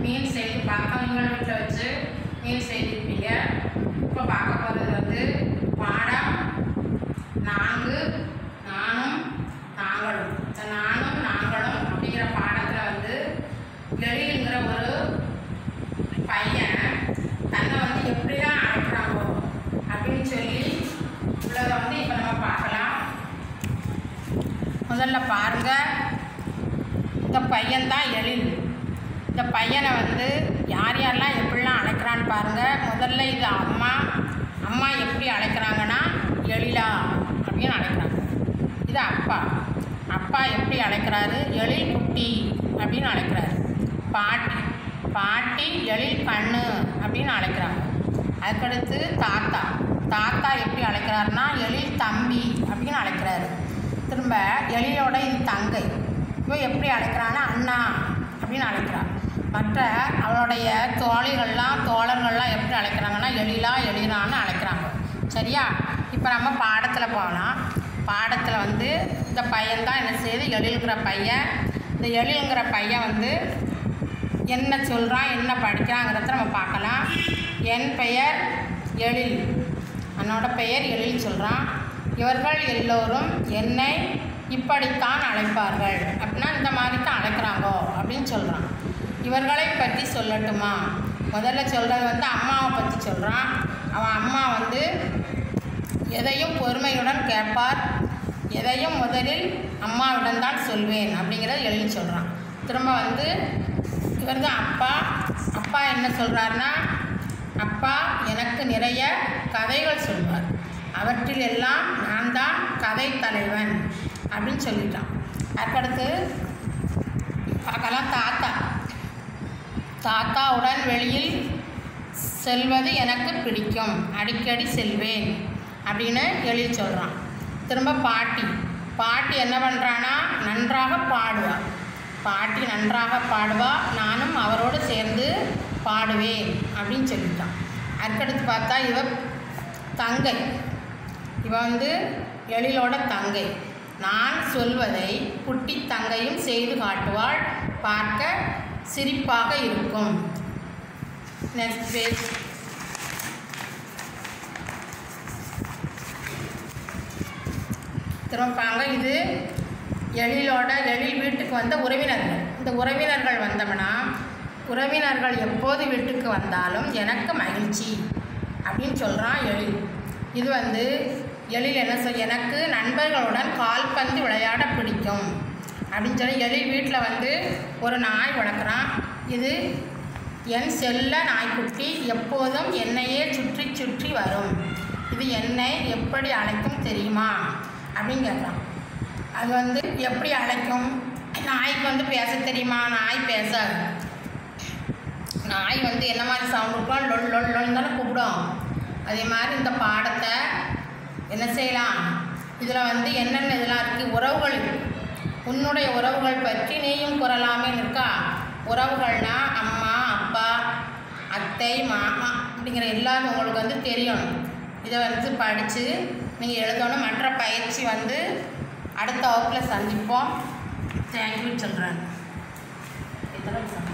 மீன் செய்து பக்கங்கள் வீட்டில் வச்சு மீன் செய்திருப்பீங்க இப்போ பார்க்க போகிறது வந்து பாடம் நான்கு நானும் நாங்களும் இந்த நானும் நாங்களும் அப்படிங்கிற பாடத்தில் வந்து எழில்ங்கிற ஒரு பையன் தன்னை வந்து எப்படிலாம் அழைக்கிறாங்கோ அப்படின்னு சொல்லி உள்ளதை வந்து இப்போ நம்ம பார்க்கலாம் முதல்ல பாருங்க இந்த பையன்தான் எழில் இந்த பையனை வந்து யார் யாரெல்லாம் எப்படிலாம் அழைக்கிறான்னு பாருங்கள் முதல்ல இது அம்மா அம்மா எப்படி அழைக்கிறாங்கன்னா எழிலா அப்படின்னு அழைக்கிறாங்க இது அப்பா அப்பா எப்படி அழைக்கிறாரு எழில் குட்டி அப்படின்னு அழைக்கிறாரு பாட்டி பாட்டி எழில் கண்ணு அப்படின்னு அழைக்கிறாங்க அதுக்கடுத்து தாத்தா தாத்தா எப்படி அழைக்கிறாருன்னா எழில் தம்பி அப்படின்னு அழைக்கிறாரு திரும்ப எழிலோட இது தங்கை இவன் எப்படி அழைக்கிறான்னா அண்ணா அப்படின்னு அழைக்கிறான் மற்ற அவளுடைய தோழிகள்லாம் தோழர்கள்லாம் எப்படி அழைக்கிறாங்கன்னா எழிலா எழிலான்னு அழைக்கிறாங்க சரியா இப்போ நம்ம பாடத்தில் போகலாம் பாடத்தில் வந்து இந்த பையன்தான் என்ன செய்யுது எழில்ங்கிற பையன் இந்த எழில்ங்கிற பையன் வந்து என்ன சொல்கிறான் என்ன படிக்கிறாங்கிறத நம்ம பார்க்கலாம் என் பெயர் எழில் என்னோட பெயர் எழில் சொல்கிறான் இவர்கள் எல்லோரும் என்னை இப்படித்தான் அழைப்பார்கள் அப்படின்னா இந்த மாதிரி தான் அழைக்கிறாங்கோ அப்படின்னு சொல்கிறான் இவர்களை பற்றி சொல்லட்டுமா முதல்ல சொல்கிறது வந்து அம்மாவை பற்றி சொல்கிறான் அவன் அம்மா வந்து எதையும் பொறுமையுடன் கேட்பார் எதையும் முதலில் அம்மாவிடம் தான் சொல்வேன் அப்படிங்கிறத எழுதி சொல்கிறான் திரும்ப வந்து இவர் தான் அப்பா அப்பா என்ன சொல்கிறாருன்னா அப்பா எனக்கு நிறைய கதைகள் சொல்வார் அவற்றில் எல்லாம் நான் தான் கதை தலைவன் அப்படின்னு சொல்லிட்டான் அதுக்கடுத்து பார்க்கலாம் தாத்தா தாத்தாவுடன் வெளியில் செல்வது எனக்கு பிடிக்கும் அடிக்கடி செல்வேன் அப்படின்னு எழுதி சொல்கிறான் திரும்ப பாட்டி பாட்டி என்ன பண்ணுறான்னா நன்றாக பாடுவாள் பாட்டி நன்றாக பாடுவா நானும் அவரோடு சேர்ந்து பாடுவேன் அப்படின்னு சொல்லிட்டான் அதுக்கடுத்து பார்த்தா இவ தங்கை இவ வந்து எழிலோட தங்கை நான் சொல்வதை குட்டி தங்கையும் செய்து காட்டுவாள் பார்க்க சிரிப்பாக இருக்கும் நெக்ஸ்ட் பேஜ் திரும்பாங்க இது எழிலோட எழில் வீட்டுக்கு வந்த உறவினர்கள் இந்த உறவினர்கள் வந்தோம்னா உறவினர்கள் எப்போது வீட்டுக்கு வந்தாலும் எனக்கு மகிழ்ச்சி அப்படின்னு சொல்கிறான் எழில் இது வந்து எழில் என்ன சொல் எனக்கு நண்பர்களுடன் கால்பந்து விளையாட பிடிக்கும் அப்படின்னு சொல்லி எழில் வீட்டில் வந்து ஒரு நாய் வளர்க்குறான் இது என் செல்ல நாய்க்குட்டி எப்போதும் என்னையே சுற்றி சுற்றி வரும் இது என்னை எப்படி அழைக்கும் தெரியுமா அப்படின்னு கேட்குறான் அது வந்து எப்படி அழைக்கும் நாய்க்கு வந்து பேச தெரியுமா நாய் பேசாது நாய் வந்து என்ன மாதிரி சவுண்ட் இருக்கும் லொல் லொல் லொல் தானே கூப்பிடும் அதே மாதிரி இந்த பாடத்தை என்ன செய்யலாம் இதில் வந்து என்னென்ன இதெல்லாம் இருக்குது உறவுகள் இருக்கு. உன்னுடைய உறவுகள் பற்றி நீயும் கூறலாமே இருக்கா உறவுகள்னா அம்மா அப்பா அத்தை மாமா அப்படிங்கிற எல்லாரும் உங்களுக்கு வந்து தெரியணும் இதை வந்து படித்து நீங்கள் எழுதணும் மற்ற பயிற்சி வந்து அடுத்த வகுப்பில் சந்திப்போம் தேங்க்யூ சொல்கிறேன் இதெல்லாம்